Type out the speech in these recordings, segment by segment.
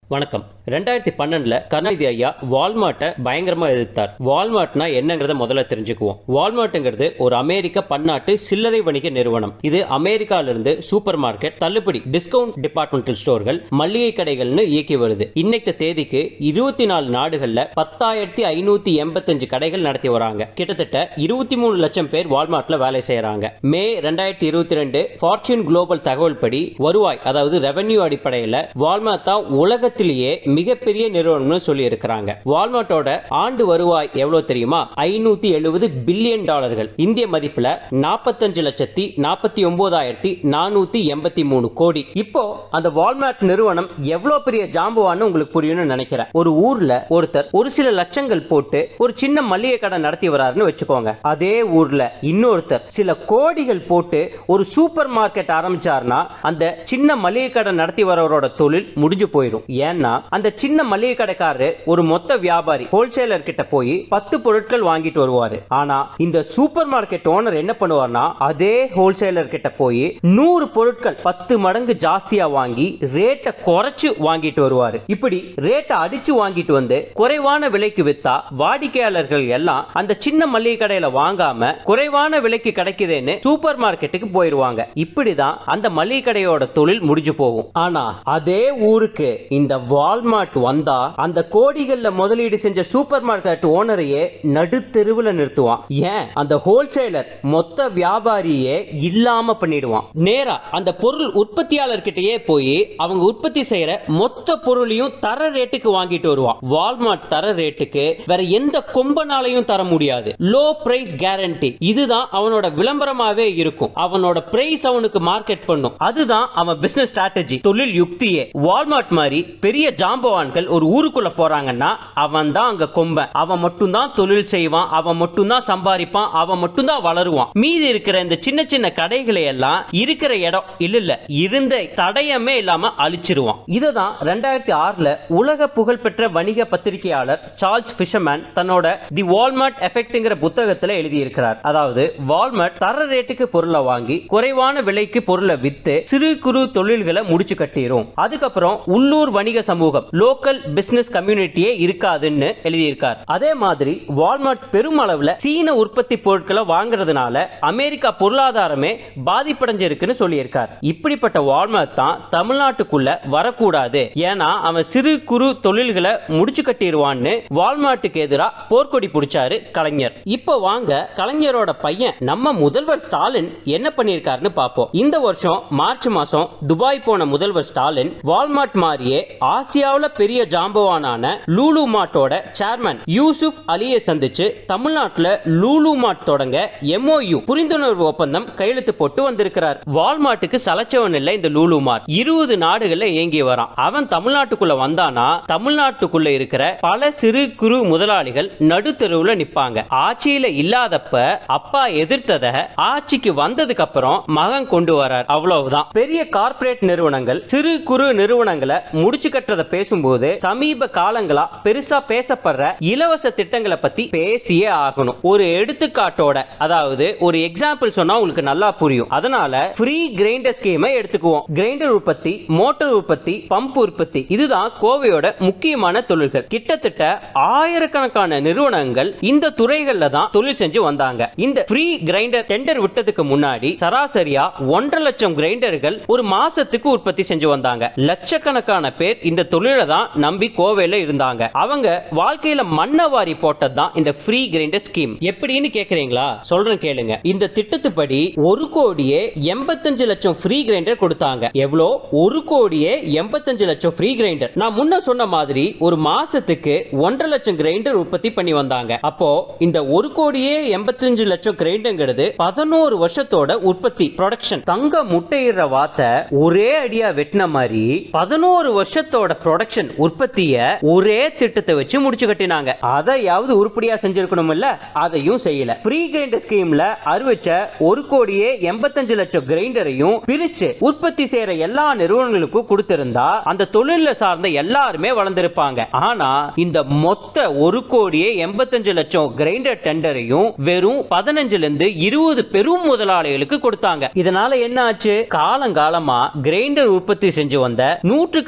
வணக்கம் ரெண்டாயிரத்தி பன்னெண்டுல கருணாநிதி ஐயா வால்மார்ட்டை பயங்கரமா எதிர்த்தார் வால்மார்ட்னா என்னங்கிறத முதல்ல தெரிஞ்சுக்குவோம் வால்மார்ட்ங்கிறது ஒரு அமெரிக்க பன்னாட்டு சில்லறை வணிக நிறுவனம் இது அமெரிக்கால இருந்து சூப்பர் மார்க்கெட் தள்ளுபடி டிஸ்கவுண்ட் டிபார்ட்மெண்டல் ஸ்டோர்கள் மளிகை கடைகள்னு இயக்கி வருது இன்னைக்கு தேதிக்கு இருபத்தி நாலு நாடுகள்ல பத்தாயிரத்தி ஐநூத்தி எண்பத்தஞ்சு கடைகள் நடத்தி வராங்க கிட்டத்தட்ட இருபத்தி மூணு லட்சம் பேர் வால்மார்ட்ல வேலை செய்யறாங்க மே ரெண்டாயிரத்தி இருபத்தி ரெண்டு ஃபார்ச்சூன் குளோபல் தகவல் படி வருவாய் அதாவது ரெவென்யூ அடிப்படையில் வால்மார்ட் தான் உலகத்திலேயே மிகப்பெரிய நிறுவனம்னு சொல்லி இருக்கிறாங்க வால்மார்ட்டோட ஆண்டு வருவாய் எவ்வளவு தெரியுமா ஐநூத்தி எழுபது பில்லியன் டாலர்கள் இந்திய மதிப்புல நாற்பத்தஞ்சு லட்சத்தி நாற்பத்தி ஒன்பதாயிரத்தி நானூத்தி எண்பத்தி மூணு கோடி இப்போ அந்த வால்மார்ட் நிறுவனம் எவ்வளவு பெரிய ஜாம்புவான்னு உங்களுக்கு புரியும்னு நினைக்கிறேன் ஒரு ஊர்ல ஒருத்தர் ஒரு சில லட்சங்கள் போட்டு ஒரு சின்ன மளிகை கடை நடத்தி வராருன்னு வச்சுக்கோங்க அதே ஊர்ல இன்னொருத்தர் சில கோடிகள் போட்டு ஒரு சூப்பர் மார்க்கெட் ஆரம்பிச்சாருன்னா அந்த சின்ன மளிகை கடை நடத்தி வரவரோட தொழில் முடிஞ்சு போயிடும் ஏன்னா அந்த சின்ன மளிகை கடைக்காரரு ஒரு மொத்த வியாபாரி ஹோல்சேலர் கிட்ட போய் பத்து பொருட்கள் வாங்கிட்டு வருவாரு ஆனா இந்த சூப்பர் மார்க்கெட் ஓனர் என்ன பண்ணுவார்னா அதே ஹோல்சேலர் கிட்ட போய் நூறு பொருட்கள் பத்து மடங்கு ஜாஸ்தியா வாங்கி ரேட்டை குறைச்சு வாங்கிட்டு வருவாரு இப்படி ரேட்டை அடிச்சு வாங்கிட்டு வந்து குறைவான விலைக்கு வித்தா வாடிக்கையாளர்கள் எல்லாம் அந்த சின்ன மளிகை கடையில வாங்காம குறைவான விலைக்கு கிடைக்குதுன்னு சூப்பர் மார்க்கெட்டுக்கு போயிருவாங்க இப்படிதான் அந்த மளிகை கடையோட தொழில் முடிஞ்சு போகும் ஆனா அதே ஊருக்கு இந்த வால்மார்ட் வந்தா அந்த கோடிகள்ல முதலீடு செஞ்ச சூப்பர் மார்க்கெட் ஓனரையே நடுத்தெருவுல நிறுத்துவான் ஏன் அந்த ஹோல்சேலர் மொத்த வியாபாரியே இல்லாம பண்ணிடுவான் நேரா அந்த பொருள் உற்பத்தியாளர் கிட்டயே போய் அவங்க உற்பத்தி செய்யற மொத்த பொருளையும் தர ரேட்டுக்கு வாங்கிட்டு வருவான் வால்மார்ட் தர ரேட்டுக்கு வேற எந்த கொம்பனாலையும் தர முடியாது லோ பிரைஸ் கேரண்டி இதுதான் அவனோட விளம்பரமாவே இருக்கும் அவனோட பிரைஸ் அவனுக்கு மார்க்கெட் பண்ணும் அதுதான் அவன் பிசினஸ் ஸ்ட்ராட்டஜி தொழில் யுக்தியே வால்மார்ட் மாதிரி பெரிய ஜாம்பவான்கள் ஒரு ஊருக்குள்ள போறாங்கன்னா அவன் தான் அங்க கொம்பன் அவன் மட்டும் தான் தொழில் செய்வான் அவன் மட்டும் தான் சம்பாதிப்பான் அவன் மட்டும் தான் வளருவான் மீதி இருக்கிற இந்த சின்ன சின்ன கடைகளை எல்லாம் இருக்கிற இடம் இல்ல இல்ல இருந்த தடயமே இல்லாம அழிச்சிருவான் இதுதான் ரெண்டாயிரத்தி ஆறுல உலக புகழ்பெற்ற வணிக பத்திரிகையாளர் சார்ல்ஸ் பிஷர்மேன் தன்னோட தி வால்மார்ட் எஃபெக்ட்ங்கிற புத்தகத்துல எழுதியிருக்கிறார் அதாவது வால்மார்ட் தர ரேட்டுக்கு பொருளை வாங்கி குறைவான விலைக்கு பொருளை வித்து சிறு குறு தொழில்களை முடிச்சு கட்டிரும் அதுக்கப்புறம் உள்ளூர் வணிக சமூகம் லோக்கல் பிசினஸ் கம்யூனிட்டியே இருக்காதுன்னு எழுதியிருக்கார் அதே மாதிரி வால்மார்ட் பெருமளவுல சீன உற்பத்தி பொருட்களை வாங்குறதுனால அமெரிக்கா பொருளாதாரமே பாதிப்படைஞ்சிருக்குன்னு சொல்லியிருக்கார் இப்படிப்பட்ட வால்மார்ட் தான் தமிழ்நாட்டுக்குள்ள வரக்கூடாது ஏன்னா அவன் சிறு குறு தொழில்களை முடிச்சு கட்டிடுவான்னு வால்மார்ட்டுக்கு எதிராக போர்க்கொடி பிடிச்சாரு கலைஞர் இப்போ வாங்க கலைஞரோட பையன் நம்ம முதல்வர் ஸ்டாலின் என்ன பண்ணியிருக்காருன்னு பார்ப்போம் இந்த வருஷம் மார்ச் மாசம் துபாய் போன முதல்வர் ஸ்டாலின் வால்மார்ட் மாதிரியே ஆசியாவுல பெரிய ஜாம்பவானான லூலு மார்ட்டோட சேர்மன் யூசுப் அலியை சந்திச்சு தமிழ்நாட்டுல லூலு மார்ட் தொடங்க எம்ஓயு புரிந்துணர்வு ஒப்பந்தம் கையெழுத்து போட்டு வந்திருக்கிறார் வால்மார்ட்டுக்கு சலைச்சவன் இல்ல இந்த லூலு மார்ட் இருபது நாடுகள்ல இயங்கி வரான் அவன் தமிழ்நாட்டுக்குள்ள வந்தானா தமிழ்நாட்டுக்குள்ள இருக்கிற பல சிறு குறு முதலாளிகள் நடுத்தெருவுல நிப்பாங்க ஆட்சியில இல்லாதப்ப அப்பா எதிர்த்தத ஆட்சிக்கு வந்ததுக்கு அப்புறம் மகன் கொண்டு வரார் அவ்வளவுதான் பெரிய கார்ப்பரேட் நிறுவனங்கள் சிறு குறு நிறுவனங்களை முடிச்சு கட்டுறத பேசும்போது சமீப காலங்களா பெருசா பேசப்படுற இலவச திட்டங்களை பத்தி பேசியே ஆகணும் ஒரு எடுத்துக்காட்டோட அதாவது ஒரு எக்ஸாம்பிள் சொன்னா உங்களுக்கு நல்லா புரியும் அதனால ஃப்ரீ கிரைண்டர் ஸ்கீமை எடுத்துக்குவோம் கிரைண்டர் உற்பத்தி மோட்டார் உற்பத்தி பம்ப் உற்பத்தி இதுதான் கோவையோட முக்கியமான தொழில்கள் கிட்டத்தட்ட ஆயிரக்கணக்கான நிறுவனங்கள் இந்த துறைகள்ல தான் தொழில் செஞ்சு வந்தாங்க இந்த ஃப்ரீ கிரைண்டர் டெண்டர் விட்டதுக்கு முன்னாடி சராசரியா ஒன்றரை லட்சம் கிரைண்டர்கள் ஒரு மாசத்துக்கு உற்பத்தி செஞ்சு வந்தாங்க லட்சக்கணக்கான பேர் இந்த தொழிலை தான் நம்பி கோவையில இருந்தாங்க அவங்க வாழ்க்கையில மண்ணவாரி போட்டது தான் இந்த ஃப்ரீ கிரைண்டர் ஸ்கீம் எப்படின்னு கேக்குறீங்களா சொல்றேன் கேளுங்க இந்த திட்டத்துப்படி ஒரு கோடியே எண்பத்தஞ்சு லட்சம் ஃப்ரீ கிரைண்டர் கொடுத்தாங்க எவ்வளோ ஒரு கோடியே எண்பத்தஞ்சு லட்சம் ஃப்ரீ கிரைண்டர் நான் முன்ன சொன்ன மாதிரி ஒரு மாசத்துக்கு ஒன்றரை லட்சம் கிரைண்டர் உற்பத்தி பண்ணி வந்தாங்க அப்போ இந்த ஒரு கோடியே எண்பத்தஞ்சு லட்சம் கிரைண்டர்ங்கிறது பதினோரு வருஷத்தோட உற்பத்தி ப்ரொடக்ஷன் தங்க முட்டையிடுற வார்த்தை ஒரே அடியா வெட்டின மாதிரி பதினோரு வருஷத்தோட ப்ரொடக்ஷன் உற்பத்திய ஒரே திட்டத்தை வச்சு முடிச்சு கட்டினாங்க அதையாவது உருப்படியா செஞ்சிருக்கணும் இல்ல அதையும் செய்யல ஃப்ரீ கிரைண்டர் ஸ்கீம்ல அறிவிச்ச ஒரு கோடியே எண்பத்தஞ்சு லட்சம் கிரைண்டரையும் பிரிச்சு உற்பத்தி செய்யற எல்லா நிறுவனங்களுக்கும் கொடுத்திருந்தா அந்த தொழில சார்ந்த எல்லாருமே வளர்ந்திருப்பாங்க ஆனா இந்த மொத்த ஒரு கோடியே எண்பத்தஞ்சு லட்சம் கிரைண்டர் டெண்டரையும் வெறும் பதினஞ்சுல இருந்து இருபது பெரும் முதலாளிகளுக்கு கொடுத்தாங்க இதனால என்ன ஆச்சு காலங்காலமா கிரைண்டர் உற்பத்தி செஞ்சு வந்த நூற்றுக்கணக்கான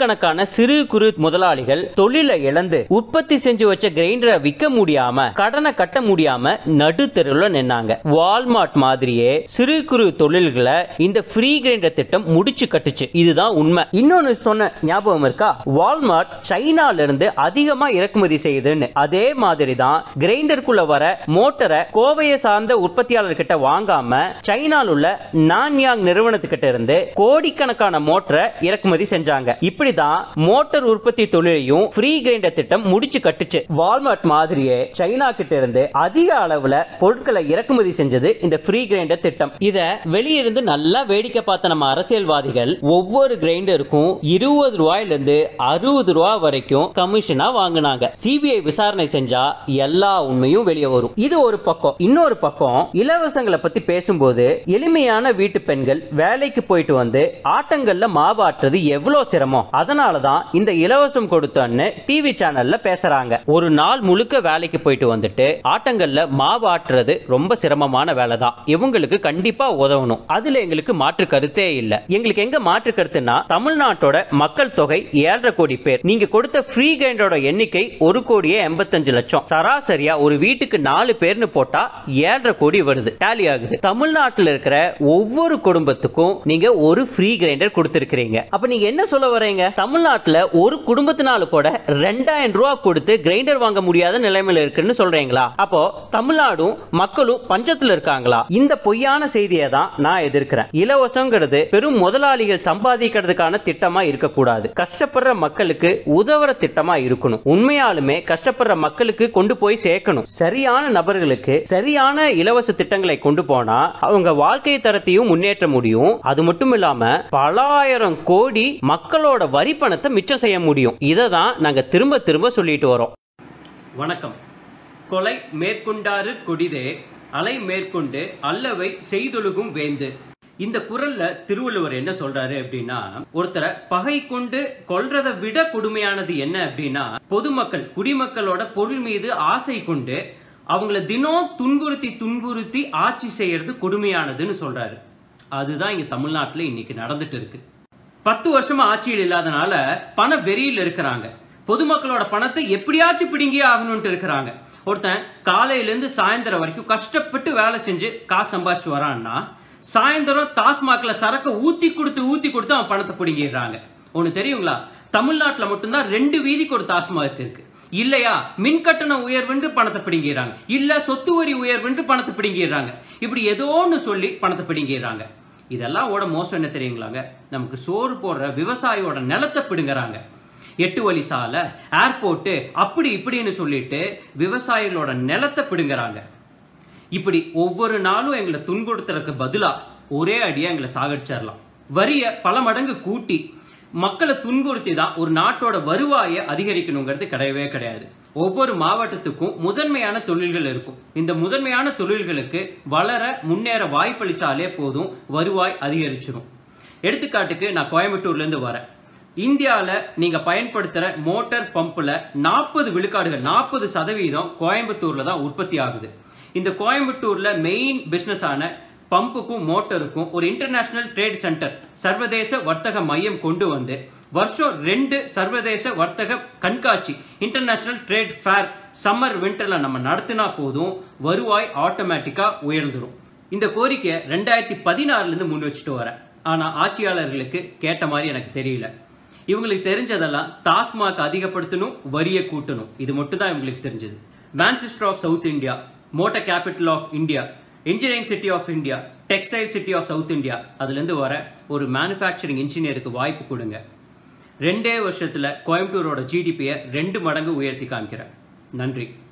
சிறு குறு முதலாளிகள் தொழிலை இழந்து உற்பத்தி செஞ்சு வச்ச கிரைண்டரை விற்க முடியாம கடனை கட்ட முடியாம நடு தெருவில் நின்னாங்க வால்மார்ட் மாதிரியே சிறு குறு தொழில்களை இந்த ஃப்ரீ கிரைண்டர் திட்டம் முடிச்சு கட்டுச்சு இதுதான் உண்மை இன்னொன்னு சொன்ன ஞாபகம் இருக்கா வால்மார்ட் சைனால இருந்து அதிகமா இறக்குமதி செய்யுதுன்னு அதே மாதிரி தான் கிரைண்டருக்குள்ள வர மோட்டரை கோவையை சார்ந்த உற்பத்தியாளர் கிட்ட வாங்காம சைனால உள்ள நான்யாங் நிறுவனத்துக்கிட்ட இருந்து கோடிக்கணக்கான மோட்டரை இறக்குமதி செஞ்சாங்க இப்படிதான் மோட்டார் உற்பத்தி தொழிலையும் ஃப்ரீ கிரைண்டர் திட்டம் முடிச்சு கட்டுச்சு வால்மார்ட் மாதிரியே சைனா கிட்ட இருந்து அதிக அளவுல பொருட்களை இறக்குமதி செஞ்சது இந்த ஃப்ரீ கிரைண்டர் திட்டம் இத வெளியிருந்து நல்லா வேடிக்கை பார்த்த நம்ம அரசியல்வாதிகள் ஒவ்வொரு கிரைண்டருக்கும் இருபது ரூபாயில இருந்து அறுபது ரூபாய் வரைக்கும் கமிஷனா வாங்கினாங்க சிபிஐ விசாரணை செஞ்சா எல்லா உண்மையும் வெளியே வரும் இது ஒரு பக்கம் இன்னொரு பக்கம் இலவசங்களை பத்தி பேசும்போது எளிமையான வீட்டு பெண்கள் வேலைக்கு போயிட்டு வந்து ஆட்டங்கள்ல மாவாட்டுறது எவ்வளவு சிரமம் அதனாலதான் இந்த இலவசம் கொடுத்தோன்னு டிவி சேனல்ல பேசுறாங்க ஒரு நாள் முழுக்க வேலைக்கு போயிட்டு வந்துட்டு ஆட்டங்கள்ல மாவாட்டுறது ரொம்ப சிரமமான வேலை தான் இவங்களுக்கு கண்டிப்பா உதவணும் அதுல எங்களுக்கு மாற்று கருத்தே இல்ல எங்களுக்கு எங்க மாற்று கருத்துனா தமிழ்நாட்டோட மக்கள் தொகை ஏழரை கோடி பேர் நீங்க கொடுத்த ஃப்ரீ கிரைண்டரோட எண்ணிக்கை ஒரு கோடியே எண்பத்தஞ்சு லட்சம் சராசரியா ஒரு வீட்டுக்கு நாலு பேர்னு போட்டா ஏழரை கோடி வருது டேலி ஆகுது தமிழ்நாட்டில் இருக்கிற ஒவ்வொரு குடும்பத்துக்கும் நீங்க ஒரு ஃப்ரீ கிரைண்டர் கொடுத்திருக்கிறீங்க அப்ப நீங்க என்ன சொல்ல வரீங்க தமிழ்நாட்டுல ஒரு குடும்பத்தினால கூட ரெண்டாயிரம் ரூபாய் கொடுத்து கிரைண்டர் வாங்க முடியாத நிலைமையில இருக்குன்னு சொல்றீங்களா அப்போ தமிழ்நாடும் மக்களும் பஞ்சத்துல இருக்காங்களா இந்த பொய்யான செய்தியை தான் நான் எதிர்க்கிறேன் இலவசங்கிறது பெரும் முதலாளிகள் சம்பாதிக்கிறதுக்கான திட்டமா இருக்கக்கூடாது கஷ்டப்படுற மக்களுக்கு உதவுற திட்டமா இருக்கணும் உண்மையாலுமே கஷ்டப்படுற மக்களுக்கு கொண்டு போய் சேர்க்கணும் சரியான நபர்களுக்கு சரியான இலவச திட்டங்களை கொண்டு போனா அவங்க வாழ்க்கை தரத்தையும் முன்னேற்ற முடியும் அது மட்டும் இல்லாம பலாயிரம் கோடி மக்களோட வரி பணத்தை மிச்சம் செய்ய முடியும் இதை தான் நாங்க திரும்ப திரும்ப சொல்லிட்டு வரோம் வணக்கம் கொலை மேற்கொண்டாரு கொடிதே அலை மேற்கொண்டு அல்லவை செய்தொழுகும் வேந்து இந்த குரல்ல திருவள்ளுவர் என்ன சொல்றாரு அப்படின்னா ஒருத்தரை பகை கொண்டு கொல்றதை விட கொடுமையானது என்ன அப்படின்னா பொதுமக்கள் குடிமக்களோட பொருள் மீது ஆசை கொண்டு அவங்கள தினம் துன்புறுத்தி துன்புறுத்தி ஆட்சி செய்யறது கொடுமையானதுன்னு சொல்றாரு அதுதான் இங்க தமிழ்நாட்டுல இன்னைக்கு நடந்துட்டு இருக்கு பத்து வருஷமா ஆட்சியில் இல்லாதனால பண வெறியில் இருக்கிறாங்க பொதுமக்களோட பணத்தை எப்படியாச்சும் பிடுங்கி ஆகணும்ட்டு இருக்கிறாங்க ஒருத்தன் காலையில இருந்து சாயந்தரம் வரைக்கும் கஷ்டப்பட்டு வேலை செஞ்சு காசு சம்பாதிச்சு வரான்னா சாயந்தரம் டாஸ்மாக்ல சரக்கு ஊத்தி கொடுத்து ஊத்தி கொடுத்து அவன் பணத்தை பிடுங்கிடுறாங்க ஒண்ணு தெரியுங்களா தமிழ்நாட்டுல மட்டும்தான் ரெண்டு வீதிக்கு ஒரு டாஸ்மாக் இருக்கு இல்லையா மின் கட்டண உயர்வுன்னு பணத்தை பிடுங்கிடுறாங்க இல்ல சொத்து வரி உயர்வுன்னு பணத்தை பிடுங்கிடுறாங்க இப்படி ஏதோ ஒன்று சொல்லி பணத்தை பிடுங்கிடுறாங்க இதெல்லாம் ஓட மோசம் என்ன தெரியுங்களாங்க நமக்கு சோறு போடுற விவசாயியோட நிலத்தை பிடுங்குறாங்க எட்டு வழி சாலை ஏர்போர்ட்டு அப்படி இப்படின்னு சொல்லிட்டு விவசாயிகளோட நிலத்தை பிடுங்குறாங்க இப்படி ஒவ்வொரு நாளும் எங்களை துன்புறுத்துறதுக்கு பதிலா ஒரே அடியா எங்களை சாகடிச்சிடலாம் வரிய பல மடங்கு கூட்டி மக்களை துன்புறுத்தி தான் ஒரு நாட்டோட வருவாயை அதிகரிக்கணுங்கிறது கிடையவே கிடையாது ஒவ்வொரு மாவட்டத்துக்கும் முதன்மையான தொழில்கள் இருக்கும் இந்த முதன்மையான தொழில்களுக்கு வளர முன்னேற வாய்ப்பளிச்சாலே போதும் வருவாய் அதிகரிச்சிடும் எடுத்துக்காட்டுக்கு நான் கோயம்புத்தூர்ல இருந்து வரேன் இந்தியாவில் நீங்க பயன்படுத்துற மோட்டார் பம்புல நாற்பது விழுக்காடுகள் நாற்பது சதவீதம் கோயம்புத்தூர்ல தான் உற்பத்தி ஆகுது இந்த கோயம்புத்தூர்ல மெயின் பிசினஸ் ஆன பம்புக்கும் மோட்டருக்கும் ஒரு இன்டர்நேஷனல் ட்ரேட் சென்டர் சர்வதேச வர்த்தக மையம் கொண்டு வந்து வருஷம் ரெண்டு சர்வதேச வர்த்தக கண்காட்சி இன்டர்நேஷனல் ட்ரேட் ஃபேர் சம்மர் விண்டர்ல நம்ம நடத்தினா போதும் வருவாய் ஆட்டோமேட்டிக்கா உயர்ந்துடும் இந்த கோரிக்கையை ரெண்டாயிரத்தி பதினாறுல இருந்து முன் வச்சுட்டு வரேன் ஆனா ஆட்சியாளர்களுக்கு கேட்ட மாதிரி எனக்கு தெரியல இவங்களுக்கு தெரிஞ்சதெல்லாம் டாஸ்மாக் அதிகப்படுத்தணும் வரியை கூட்டணும் இது மட்டும் தான் இவங்களுக்கு தெரிஞ்சது Manchester of South India motor capital of India engineering city of India textile city of South India அதுலேருந்து வர ஒரு மேனுஃபேக்சரிங் இன்ஜினியருக்கு வாய்ப்பு கொடுங்க ரெண்டே வருஷத்துல கோயம்புத்தூரோட ஜிடிபியை ரெண்டு மடங்கு உயர்த்தி காமிக்கிறேன் நன்றி